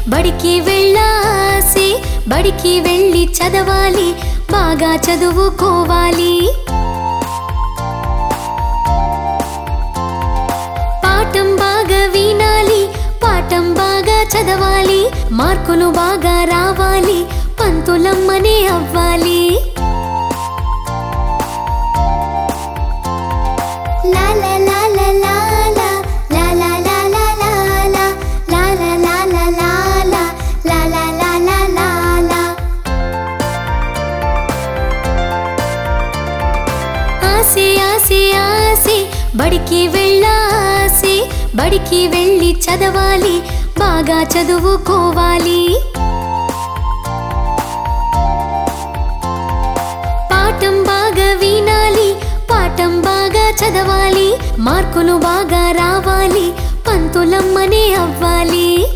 బడికి వెళ్ళాసి బడికి వెళ్ళి చదవాలి బాగా చదువుకోవాలి పాఠం బాగా వినాలి పాఠం బాగా చదవాలి మార్కులు బాగా రావాలి పంతులమ్మనే అవ్వాలి లా లా లా లా లా లా, లా లా లా లా లా లా, లా లా లా లా లా లా, లా లా లా లా లా లా. ఆసే ఆసే ఆసే బడికి వెళ్ళాసి బడికి వెళ్ళి చదవాలి బాగా చదువుకోవాలి పాఠం బాగా వినాలి పాఠం బాగా చదవాలి మార్కులు బాగా రావాలి పంతులమ్మనే అవ్వాలి